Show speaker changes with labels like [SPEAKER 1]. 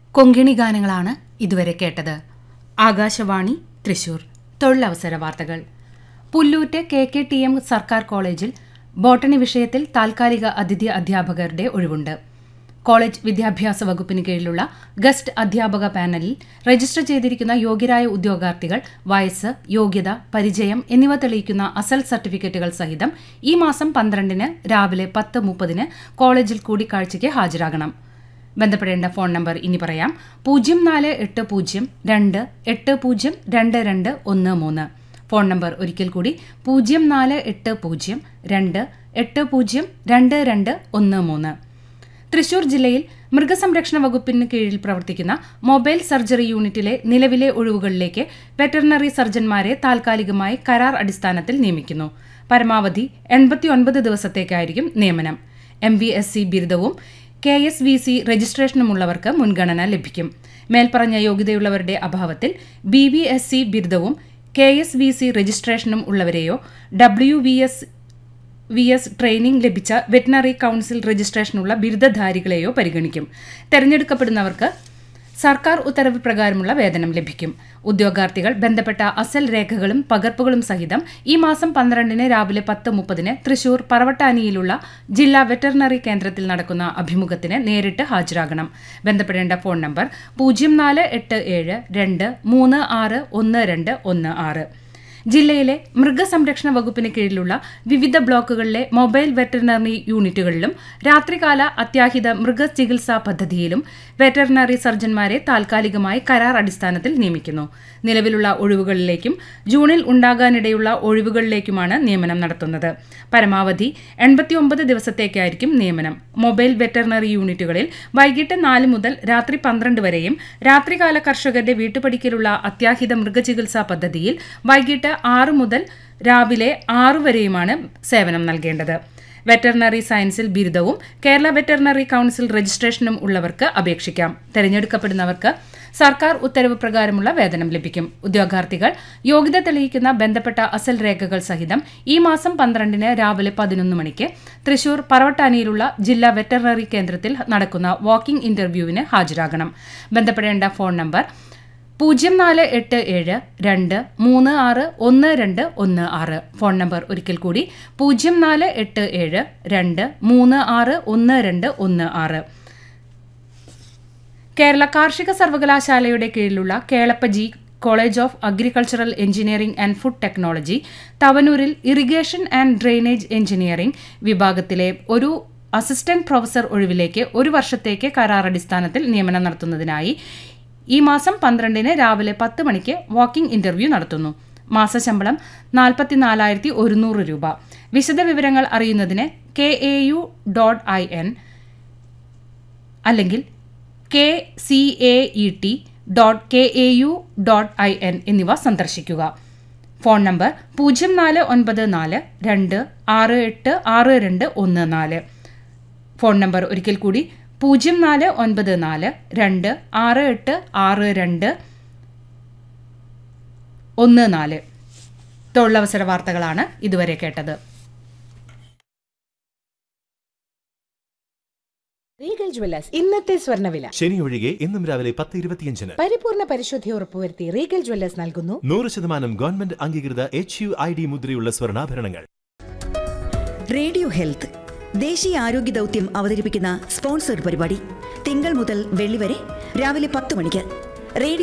[SPEAKER 1] കൊങ്കിണി ഗാനങ്ങളാണ് ഇതുവരെ കേട്ടത് ആകാശവാണി തൃശൂർ തൊഴിലവസര വാർത്തകൾ Pullut K K T M സർക്കാർ കോളേജിൽ ബോട്ടണി വിഷയത്തിൽ താൽക്കാലിക അതിഥി അധ്യാപകരുടെ ഒഴിവുണ്ട് കോളേജ് വിദ്യാഭ്യാസ വകുപ്പിന് കീഴിലുള്ള ഗസ്റ്റ് അധ്യാപക പാനലിൽ രജിസ്റ്റർ ചെയ്തിരിക്കുന്ന യോഗ്യരായ ഉദ്യോഗാർത്ഥികൾ വയസ്സ് യോഗ്യത പരിചയം എന്നിവ തെളിയിക്കുന്ന അസൽ സർട്ടിഫിക്കറ്റുകൾ സഹിതം ഈ മാസം പന്ത്രണ്ടിന് രാവിലെ പത്ത് മുപ്പതിന് കോളേജിൽ കൂടിക്കാഴ്ചയ്ക്ക് ഹാജരാകണം ബന്ധപ്പെടേണ്ട ഫോൺ നമ്പർ ഇനി പറയാം പൂജ്യം നാല് എട്ട് പൂജ്യം രണ്ട് എട്ട് പൂജ്യം രണ്ട് രണ്ട് ഒന്ന് മൂന്ന് ഫോൺ നമ്പർ ഒരിക്കൽ കൂടി പൂജ്യം നാല് എട്ട് പൂജ്യം രണ്ട് എട്ട് പൂജ്യം രണ്ട് രണ്ട് ഒന്ന് മൂന്ന് തൃശൂർ ജില്ലയിൽ മൃഗസംരക്ഷണ വകുപ്പിന് കീഴിൽ പ്രവർത്തിക്കുന്ന മൊബൈൽ സർജറി യൂണിറ്റിലെ നിലവിലെ ഒഴിവുകളിലേക്ക് വെറ്ററിനറി സർജൻമാരെ താൽക്കാലികമായി കരാർ അടിസ്ഥാനത്തിൽ നിയമിക്കുന്നു പരമാവധി എൺപത്തിയൊൻപത് ദിവസത്തേക്കായിരിക്കും നിയമനം എം വി എസ് സി ബിരുദവും കെ എസ് വി സി രജിസ്ട്രേഷനുമുള്ളവർക്ക് മുൻഗണന ലഭിക്കും മേൽപ്പറഞ്ഞ യോഗ്യതയുള്ളവരുടെ അഭാവത്തിൽ ബി വി എസ് സി ബിരുദവും കെ എസ് വി സി രജിസ്ട്രേഷനും ഉള്ളവരെയോ W V S V S training ലഭിച്ച വെറ്റിനറി കൗൺസിൽ രജിസ്ട്രേഷനുള്ള ബിരുദധാരികളെയോ പരിഗണിക്കും തെരഞ്ഞെടുക്കപ്പെടുന്നവർക്ക് സർക്കാർ ഉത്തരവ് പ്രകാരമുള്ള വേതനം ലഭിക്കും ഉദ്യോഗാർത്ഥികൾ ബന്ധപ്പെട്ട അസൽ രേഖകളും പകർപ്പുകളും സഹിതം ഈ മാസം പന്ത്രണ്ടിന് രാവിലെ പത്ത് മുപ്പതിന് തൃശൂർ പറവട്ടാനിയിലുള്ള ജില്ലാ വെറ്ററിനറി കേന്ദ്രത്തിൽ നടക്കുന്ന അഭിമുഖത്തിന് നേരിട്ട് ഹാജരാകണം ബന്ധപ്പെടേണ്ട ഫോൺ നമ്പർ പൂജ്യം നാല് എട്ട് ഏഴ് രണ്ട് മൂന്ന് ആറ് ഒന്ന് രണ്ട് ഒന്ന് ആറ് ജില്ലയിലെ മൃഗസംരക്ഷണ വകുപ്പിന് കീഴിലുള്ള വിവിധ ബ്ലോക്കുകളിലെ മൊബൈൽ വെറ്ററിനറി യൂണിറ്റുകളിലും രാത്രികാല അത്യാഹിത മൃഗചികിത്സാ പദ്ധതിയിലും വെറ്ററിനറി സർജൻമാരെ താൽക്കാലികമായി കരാർ അടിസ്ഥാനത്തിൽ നിയമിക്കുന്നു നിലവിലുള്ള ഒഴിവുകളിലേക്കും ജൂണിൽ ഉണ്ടാകാനിടയുള്ള ഒഴിവുകളിലേക്കുമാണ് നിയമനം നടത്തുന്നത് പരമാവധി എൺപത്തിയൊമ്പത് ദിവസത്തേക്കായിരിക്കും നിയമനം മൊബൈൽ വെറ്ററിനറി യൂണിറ്റുകളിൽ വൈകിട്ട് നാല് മുതൽ രാത്രി പന്ത്രണ്ട് വരെയും രാത്രികാല കർഷകരുടെ വീട്ടുപടിക്കലുള്ള അത്യാഹിത മൃഗചികിത്സാ പദ്ധതിയിൽ വൈകിട്ട് ആറ് മുതൽ രാവിലെ ആറ് വരെയുമാണ് സേവനം നൽകേണ്ടത് വെറ്ററിനറി സയൻസിൽ ബിരുദവും കേരള വെറ്ററിനറി കൗൺസിൽ രജിസ്ട്രേഷനും ഉള്ളവർക്ക് അപേക്ഷിക്കാം തെരഞ്ഞെടുക്കപ്പെടുന്നവർക്ക് സർക്കാർ ഉത്തരവ് പ്രകാരമുള്ള വേതനം ലഭിക്കും ഉദ്യോഗാർത്ഥികൾ യോഗ്യത തെളിയിക്കുന്ന ബന്ധപ്പെട്ട അസൽ രേഖകൾ സഹിതം ഈ മാസം പന്ത്രണ്ടിന് രാവിലെ പതിനൊന്ന് മണിക്ക് തൃശൂർ പറവട്ടാനിയിലുള്ള ജില്ലാ വെറ്ററിനറി കേന്ദ്രത്തിൽ നടക്കുന്ന വാക്കിംഗ് ഇന്റർവ്യൂവിന് ഹാജരാകണം ബന്ധപ്പെടേണ്ട ഫോൺ നമ്പർ പൂജ്യം നാല് എട്ട് ഏഴ് രണ്ട് മൂന്ന് ആറ് ഒന്ന് രണ്ട് ഒന്ന് ആറ് ഫോൺ നമ്പർ ഒരിക്കൽ കൂടി പൂജ്യം നാല് എട്ട് ഏഴ് രണ്ട് മൂന്ന് ആറ് ഒന്ന് രണ്ട് ഒന്ന് ആറ് കേരള കാർഷിക സർവകലാശാലയുടെ കീഴിലുള്ള Kelappaji college of agricultural engineering and food technology തവനൂരിൽ ഇറിഗേഷൻ ആൻഡ് ഡ്രെയിനേജ് എഞ്ചിനീയറിംഗ് വിഭാഗത്തിലെ ഒരു അസിസ്റ്റന്റ് പ്രൊഫസർ ഒഴിവിലേക്ക് ഒരു വർഷത്തേക്ക് കരാർ അടിസ്ഥാനത്തിൽ നിയമനം നടത്തുന്നതിനായി ഈ മാസം പന്ത്രണ്ടിന് രാവിലെ പത്ത് മണിക്ക് വാക്കിംഗ് ഇന്റർവ്യൂ നടത്തുന്നു മാസശമ്പളം നാൽപ്പത്തിനാലായിരത്തി ഒരുന്നൂറ് രൂപ വിശദവിവരങ്ങൾ അറിയുന്നതിന് K A U dot I N അല്ലെങ്കിൽ K C A E T dot K A U dot I N എന്നിവ സന്ദർശിക്കുക ഫോൺ നമ്പർ പൂജ്യം നാല് ഒൻപത് നാല് രണ്ട് ആറ് എട്ട് ആറ് രണ്ട് ഒന്ന് നാല് ഫോൺ നമ്പർ ഒരിക്കൽ കൂടി പൂജ്യം നാല് ഒൻപത് നാല് രണ്ട് ആറ് എട്ട് ആറ് രണ്ട് ഒന്ന് നാല് തൊഴിലവസര വാർത്തകളാണ് ഇതുവരെ കേട്ടത്
[SPEAKER 2] റീഗൽ ജ്വല്ലേഴ്സ് ഇന്നത്തെ സ്വർണ്ണവില
[SPEAKER 3] ശനി ഒഴികെ ഇന്നും രാവിലെ പത്ത് ഇരുപത്തിയഞ്ചിന്
[SPEAKER 2] പരിപൂർണ പരിശുദ്ധി ഉറപ്പുവരുത്തി റീഗൽ ജ്വല്ലേഴ്സ് നൽകുന്നു
[SPEAKER 3] നൂറ് ശതമാനം ഗവൺമെന്റ് അംഗീകൃത എച്ച് യു ഐ ഡി മുദ്രയുള്ള സ്വർണ്ണാഭരണങ്ങൾ
[SPEAKER 4] റേഡിയോ ഹെൽത്ത് ദേശീയ ആരോഗ്യ ദൗത്യം അവതരിപ്പിക്കുന്ന സ്പോൺസർഡ് പരിപാടി തിങ്കൾ മുതൽ വെള്ളി വരെ രാവിലെ പത്ത് മണിക്ക് റേഡിയോ